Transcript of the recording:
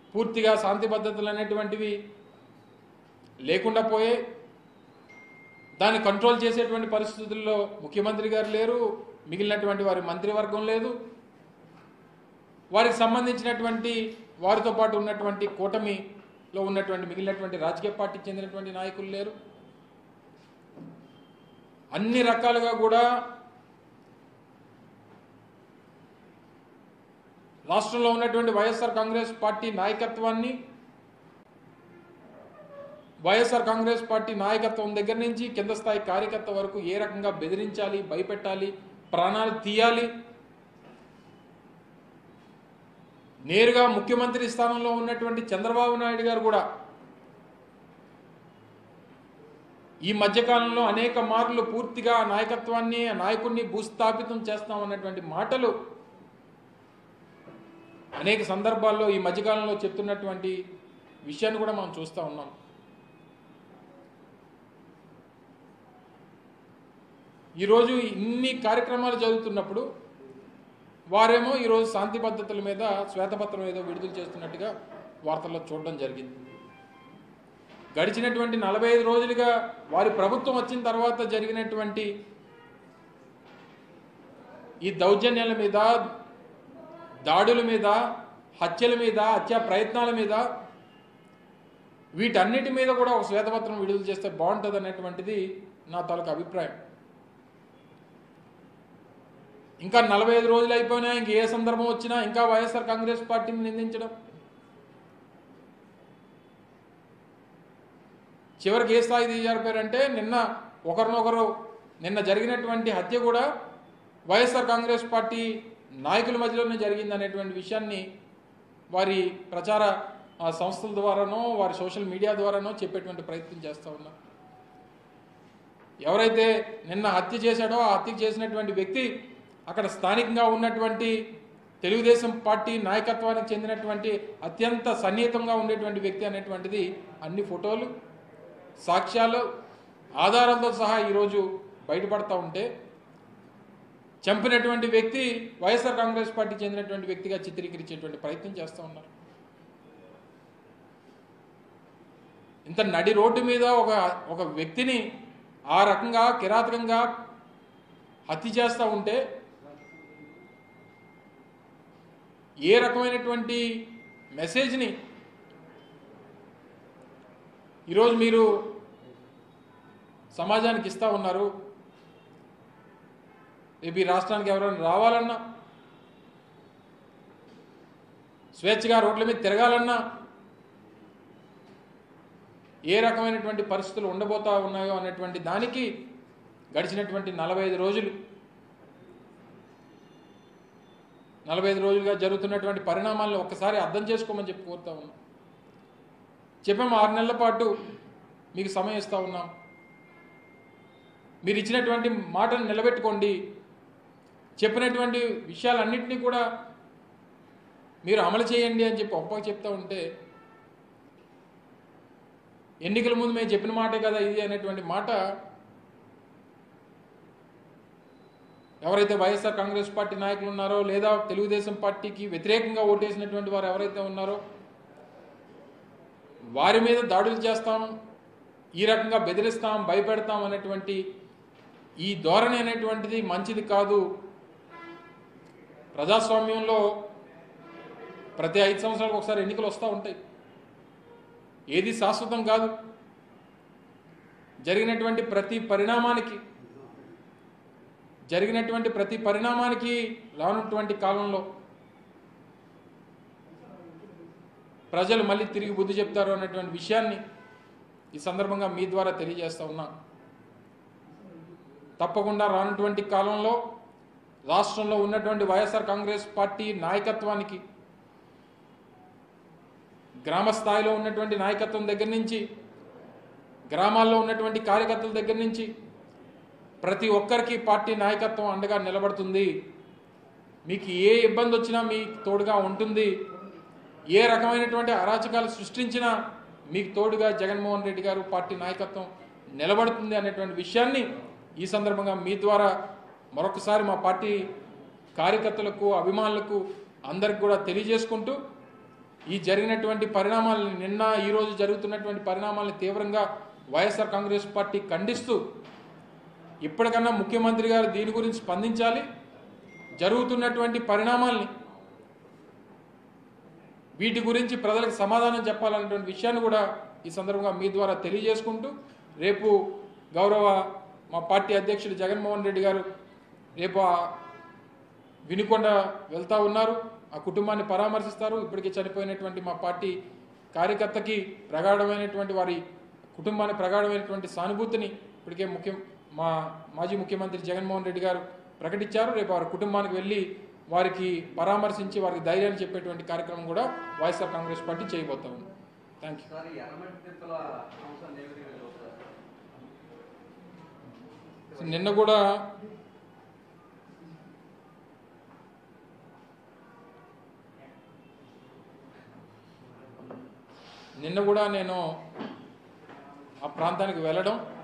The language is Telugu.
పూర్తిగా శాంతి భద్రతలు అనేటువంటివి లేకుండా పోయే దాన్ని కంట్రోల్ చేసేటువంటి పరిస్థితుల్లో ముఖ్యమంత్రి గారు లేరు మిగిలినటువంటి వారి మంత్రివర్గం లేదు వారికి సంబంధించినటువంటి వారితో పాటు ఉన్నటువంటి కూటమిలో ఉన్నటువంటి మిగిలినటువంటి రాజకీయ పార్టీకి చెందినటువంటి నాయకులు లేరు అన్ని రకాలుగా కూడా రాష్ట్రంలో ఉన్నటువంటి వైఎస్ఆర్ కాంగ్రెస్ పార్టీ నాయకత్వాన్ని వైఎస్ఆర్ కాంగ్రెస్ పార్టీ నాయకత్వం దగ్గర నుంచి కింద స్థాయి కార్యకర్త వరకు ఏ రకంగా బెదిరించాలి భయపెట్టాలి ప్రాణాలు తీయాలి నేరుగా ముఖ్యమంత్రి స్థానంలో ఉన్నటువంటి చంద్రబాబు నాయుడు గారు కూడా ఈ మధ్యకాలంలో అనేక మార్లు పూర్తిగా ఆ నాయకత్వాన్ని ఆ నాయకుడిని భూస్థాపితం చేస్తామన్నటువంటి మాటలు అనేక సందర్భాల్లో ఈ మధ్యకాలంలో చెప్తున్నటువంటి విషయాన్ని కూడా మనం చూస్తూ ఉన్నాం ఈరోజు ఇన్ని కార్యక్రమాలు జరుగుతున్నప్పుడు వారేమో ఈరోజు శాంతి భద్రతల మీద శ్వేతపత్రం ఏదో విడుదల చేస్తున్నట్టుగా వార్తల్లో చూడడం జరిగింది గడిచినటువంటి నలభై ఐదు రోజులుగా వారి ప్రభుత్వం వచ్చిన తర్వాత జరిగినటువంటి ఈ దౌర్జన్యాల మీద దాడుల మీద హత్యల మీద హత్యా ప్రయత్నాల మీద వీటన్నిటి మీద కూడా ఒక శ్వేతపత్రం విడుదల చేస్తే బాగుంటుంది అనేటువంటిది నా తాలూకు అభిప్రాయం ఇంకా నలభై ఐదు రోజులు అయిపోయినా ఇంక ఏ సందర్భం వచ్చినా ఇంకా వైఎస్ఆర్ కాంగ్రెస్ పార్టీని నిందించడం చివరికి ఏ స్థాయి దిగజారిపోయారంటే నిన్న ఒకరినొకరు నిన్న జరిగినటువంటి హత్య కూడా వైఎస్ఆర్ కాంగ్రెస్ పార్టీ నాయకుల మధ్యలోనే జరిగింది అనేటువంటి విషయాన్ని వారి ప్రచార ఆ, సంస్థల ద్వారానో వారి సోషల్ మీడియా ద్వారానో చెప్పేటువంటి ప్రయత్నం చేస్తూ ఉన్నారు ఎవరైతే నిన్న హత్య చేశాడో ఆ హత్య చేసినటువంటి వ్యక్తి అక్కడ స్థానికంగా ఉన్నటువంటి తెలుగుదేశం పార్టీ నాయకత్వానికి చెందినటువంటి అత్యంత సన్నిహితంగా ఉండేటువంటి వ్యక్తి అనేటువంటిది అన్ని ఫోటోలు సాక్ష్యాలు ఆధారాలతో సహా ఈరోజు బయటపడతా ఉంటే చంపినటువంటి వ్యక్తి వైఎస్ఆర్ కాంగ్రెస్ పార్టీ చెందినటువంటి వ్యక్తిగా చిత్రీకరించేటువంటి ప్రయత్నం చేస్తూ ఉన్నారు ఇంత నడి రోడ్డు మీద ఒక ఒక వ్యక్తిని ఆ రకంగా కిరాతకంగా హత్య చేస్తూ ఉంటే ఏ రకమైనటువంటి మెసేజ్ని ఈరోజు మీరు సమాజానికి ఇస్తూ ఉన్నారు రేపు ఈ రాష్ట్రానికి ఎవరైనా రావాలన్నా స్వేచ్ఛగా రోడ్ల మీద తిరగాలన్నా ఏ రకమైనటువంటి పరిస్థితులు ఉండబోతా ఉన్నాయో అనేటువంటి దానికి గడిచినటువంటి నలభై ఐదు రోజులు నలభై ఐదు రోజులుగా జరుగుతున్నటువంటి పరిణామాలను ఒక్కసారి అర్థం చేసుకోమని చెప్పి కోరుతా ఉన్నాం చెప్పాము ఆరు నెలల పాటు మీకు సమయం ఇస్తా ఉన్నాం మీరు ఇచ్చినటువంటి మాటను నిలబెట్టుకోండి చెప్పినటువంటి విషయాలన్నింటినీ కూడా మీరు అమలు చేయండి అని చెప్పి ఒప్పగా చెప్తా ఉంటే ఎన్నికల ముందు మేము చెప్పిన మాటే కదా ఇది అనేటువంటి మాట ఎవరైతే వైఎస్ఆర్ కాంగ్రెస్ పార్టీ నాయకులు ఉన్నారో లేదా తెలుగుదేశం పార్టీకి వ్యతిరేకంగా ఓటేసినటువంటి వారు ఎవరైతే ఉన్నారో వారి మీద దాడులు చేస్తాం ఈ రకంగా బెదిరిస్తాం భయపెడతాం అనేటువంటి ఈ ధోరణి అనేటువంటిది మంచిది కాదు ప్రజాస్వామ్యంలో ప్రతి ఐదు సంవత్సరాలకు ఒకసారి ఎన్నికలు వస్తూ ఉంటాయి ఏది శాశ్వతం కాదు జరిగినటువంటి ప్రతి పరిణామానికి జరిగినటువంటి ప్రతి పరిణామానికి రానున్నటువంటి కాలంలో ప్రజలు మళ్ళీ తిరిగి బుద్ధి చెప్తారు అన్నటువంటి విషయాన్ని ఈ సందర్భంగా మీ ద్వారా తెలియజేస్తా ఉన్నా తప్పకుండా రానున్నటువంటి కాలంలో రాష్ట్రంలో ఉన్నటువంటి వైఎస్ఆర్ కాంగ్రెస్ పార్టీ నాయకత్వానికి గ్రామ స్థాయిలో ఉన్నటువంటి నాయకత్వం దగ్గర నుంచి గ్రామాల్లో ఉన్నటువంటి కార్యకర్తల దగ్గర నుంచి ప్రతి ఒక్కరికి పార్టీ నాయకత్వం అండగా నిలబడుతుంది మీకు ఏ ఇబ్బంది వచ్చినా మీకు తోడుగా ఉంటుంది ఏ రకమైనటువంటి అరాచకాలు సృష్టించినా మీకు తోడుగా జగన్మోహన్ రెడ్డి గారు పార్టీ నాయకత్వం నిలబడుతుంది అనేటువంటి విషయాన్ని ఈ సందర్భంగా మీ ద్వారా మరొకసారి మా పార్టీ కార్యకర్తలకు అభిమానులకు అందరికి కూడా తెలియజేసుకుంటూ ఈ జరిగినటువంటి పరిణామాలను నిన్న ఈరోజు జరుగుతున్నటువంటి పరిణామాలను తీవ్రంగా వైఎస్ఆర్ కాంగ్రెస్ పార్టీ ఖండిస్తూ ఇప్పటికన్నా ముఖ్యమంత్రి గారు దీని గురించి స్పందించాలి జరుగుతున్నటువంటి పరిణామాల్ని వీటి గురించి ప్రజలకు సమాధానం చెప్పాలన్నటువంటి విషయాన్ని కూడా ఈ సందర్భంగా మీ ద్వారా తెలియజేసుకుంటూ రేపు గౌరవ మా పార్టీ అధ్యక్షుడు జగన్మోహన్ రెడ్డి గారు రేపు ఆ వినుకొండ వెళ్తా ఉన్నారు ఆ కుటుంబాన్ని పరామర్శిస్తారు ఇప్పటికే చనిపోయినటువంటి మా పార్టీ కార్యకర్తకి ప్రగాఢమైనటువంటి వారి కుటుంబానికి ప్రగాఢమైనటువంటి సానుభూతిని ఇప్పటికే ముఖ్యం మా మాజీ ముఖ్యమంత్రి జగన్మోహన్ రెడ్డి గారు ప్రకటించారు రేపు వారి కుటుంబానికి వెళ్ళి వారికి పరామర్శించి వారికి ధైర్యాన్ని చెప్పేటువంటి కార్యక్రమం కూడా వైఎస్ఆర్ కాంగ్రెస్ పార్టీ చేయబోతా ఉంది థ్యాంక్ యూ సార్ ఈ ఎర్రమట్టి తిప్పల అంశాన్ని ఏ విధంగా చూస్తారు సో నిన్న కూడా నిన్న కూడా నేను ఆ ప్రాంతానికి వెళ్ళడం